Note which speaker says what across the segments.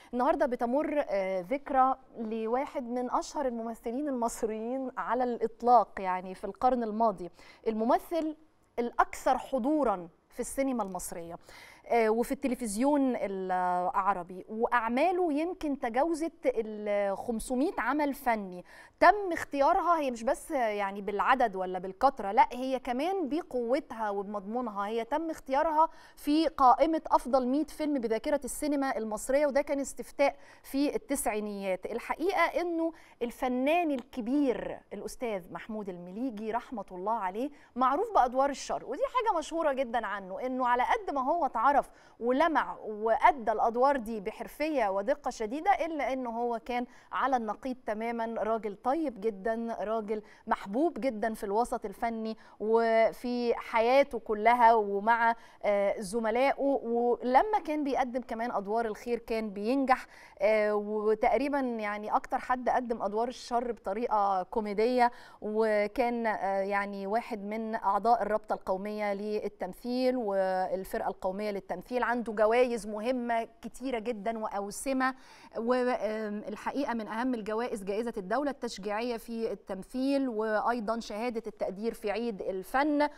Speaker 1: النهارده بتمر آه، ذكرى لواحد من اشهر الممثلين المصريين على الاطلاق يعني في القرن الماضي الممثل الاكثر حضورا في السينما المصريه آه، وفي التلفزيون العربي واعماله يمكن تجاوزت ال 500 عمل فني تم اختيارها هي مش بس يعني بالعدد ولا بالكثره لا هي كمان بقوتها وبمضمونها هي تم اختيارها في قائمه افضل 100 فيلم بذاكره السينما المصريه وده كان استفتاء في التسعينيات الحقيقه انه الفنان الكبير الاستاذ محمود المليجي رحمه الله عليه معروف بادوار الشر ودي حاجه مشهوره جدا عنه انه على قد ما هو اتعرف ولمع وادى الادوار دي بحرفيه ودقه شديده الا انه هو كان على النقيض تماما راجل طيب جدا راجل محبوب جدا في الوسط الفني وفي حياته كلها ومع آه، زملائه ولما كان بيقدم كمان ادوار الخير كان بينجح آه، وتقريبا يعني اكتر حد قدم ادوار الشر بطريقه كوميديه وكان آه، يعني واحد من اعضاء الرابطه القوميه للتمثيل والفرقه القوميه للتمثيل عنده جوائز مهمه كتيره جدا واوسمه والحقيقه من اهم الجوائز جائزه الدوله التشجيعيه في التمثيل وايضا شهاده التقدير في عيد الفن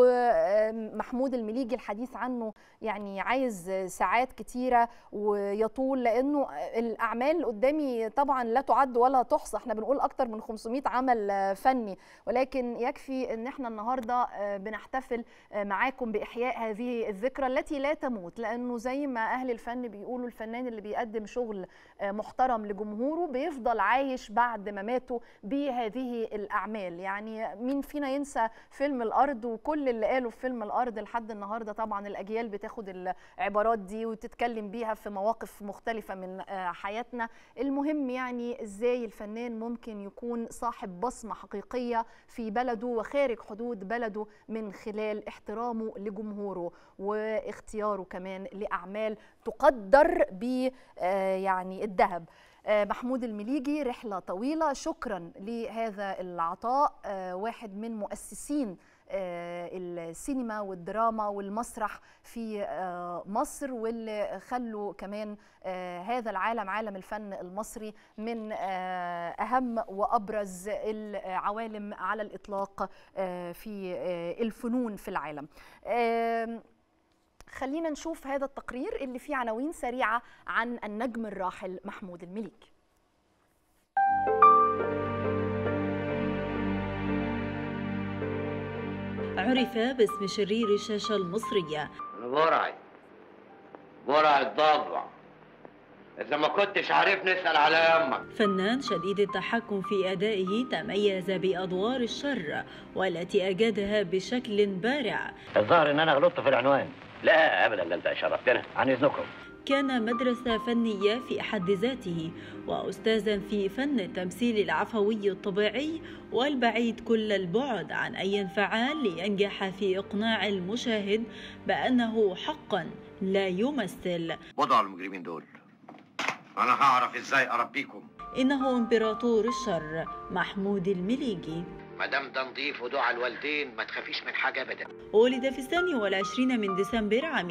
Speaker 1: ومحمود المليجي الحديث عنه يعني عايز ساعات كتيره ويطول لانه الاعمال اللي قدامي طبعا لا تعد ولا تحصى احنا بنقول اكتر من 500 عمل فني ولكن يكفي ان احنا النهارده بنحتفل معاكم باحياء هذه الذكرى التي لا تموت لانه زي ما اهل الفن بيقولوا الفنان اللي بيقدم شغل محترم لجمهوره بيفضل عايش بعد مماته بهذه الاعمال يعني مين فينا ينسى فيلم الارض وكل اللي قاله في فيلم الارض لحد النهارده طبعا الاجيال بتاخد العبارات دي وتتكلم بيها في مواقف مختلفه من حياتنا المهم يعني ازاي الفنان ممكن يكون صاحب بصمه حقيقيه في بلده وخارج حدود بلده من خلال احترامه لجمهوره واختياره كمان لاعمال تقدر ب يعني الذهب محمود المليجي رحله طويله شكرا لهذا العطاء واحد من مؤسسين السينما والدراما والمسرح في مصر واللي خلوا كمان هذا العالم عالم الفن المصري من اهم وابرز العوالم على الاطلاق في الفنون في العالم خلينا نشوف هذا التقرير اللي فيه عناوين سريعه عن النجم الراحل محمود المليجي
Speaker 2: عرف باسم شرير الشاشة المصرية
Speaker 3: برعي برعي الضبع إذا ما كنتش عارف نسأل على أمك
Speaker 2: فنان شديد التحكم في أدائه تميز بأدوار الشر والتي أجادها بشكل بارع
Speaker 4: الظاهر ان انا غلطت في العنوان لا ابدا ده انت شرفتنا عن اذنكم
Speaker 2: كان مدرسة فنية في حد ذاته وأستاذا في فن التمثيل العفوي الطبيعي والبعيد كل البعد عن أي انفعال لينجح في إقناع المشاهد بأنه حقا لا يمثل
Speaker 3: بضع المجرمين دول أنا هعرف إزاي أربيكم
Speaker 2: إنه إمبراطور الشر محمود المليجي
Speaker 3: ما دام ده نضيف ودعاء الوالدين ما تخافيش من حاجة أبدا
Speaker 2: ولد في الثاني والعشرين من ديسمبر عام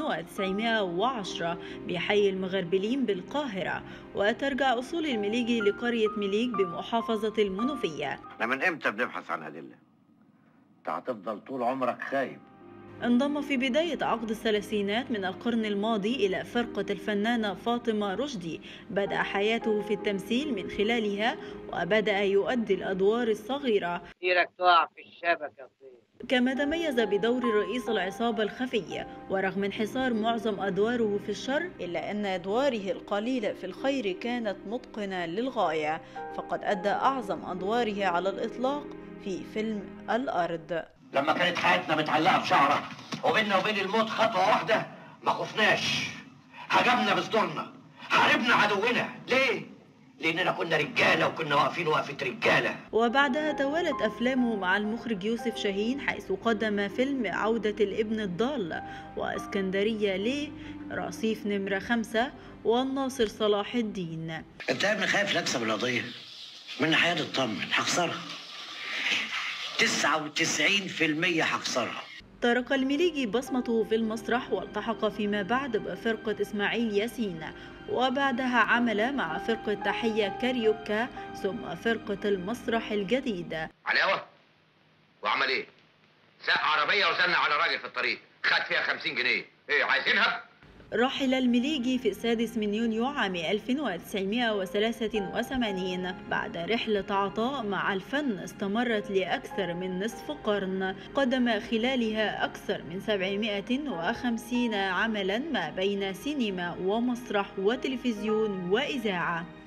Speaker 2: 1910 بحي المغربلين بالقاهرة وترجع أصول المليجي لقرية مليج بمحافظة المنوفية
Speaker 3: احنا من إمتى بنبحث عن أدلة؟ أنت هتفضل طول عمرك خايب
Speaker 2: انضم في بداية عقد الثلاثينات من القرن الماضي إلى فرقة الفنانة فاطمة رشدي بدأ حياته في التمثيل من خلالها وبدأ يؤدي الأدوار الصغيرة
Speaker 5: كتيرك تقع في الشبكة طيب
Speaker 2: كما تميز بدور رئيس العصابة الخفية ورغم انحصار معظم أدواره في الشر إلا أن أدواره القليلة في الخير كانت متقنة للغاية فقد أدى أعظم أدواره على الإطلاق في فيلم الأرض
Speaker 3: لما كانت حياتنا متعلقة بشعرة وبيننا وبين الموت خطوة واحدة ما خفناش هجمنا بصدورنا حاربنا عدونا ليه؟ لأننا كنا رجالة وكنا واقفين وقفة رجالة
Speaker 2: وبعدها توالت أفلامه مع المخرج يوسف شاهين حيث قدم فيلم عودة الابن الضال واسكندرية ليه رصيف نمرة خمسة والناصر صلاح الدين
Speaker 6: انت يا ابني خايف نكسب القضيه من ناحيه تطمن هخسرها 99% هخسرها
Speaker 2: ترك المليجي بصمته في المسرح والتحق فيما بعد بفرقة إسماعيل ياسين وبعدها عمل مع فرقة تحية كاريوكا ثم فرقة المسرح الجديد
Speaker 7: على الهوا وعمل ايه؟ ساق عربية وزلنا على راجل في الطريق خد فيها 50 جنيه ايه عايزينها؟
Speaker 2: رحل المليجي في السادس من يونيو عام 1983 بعد رحلة عطاء مع الفن استمرت لأكثر من نصف قرن قدم خلالها أكثر من 750 عملا ما بين سينما ومسرح وتلفزيون وإذاعة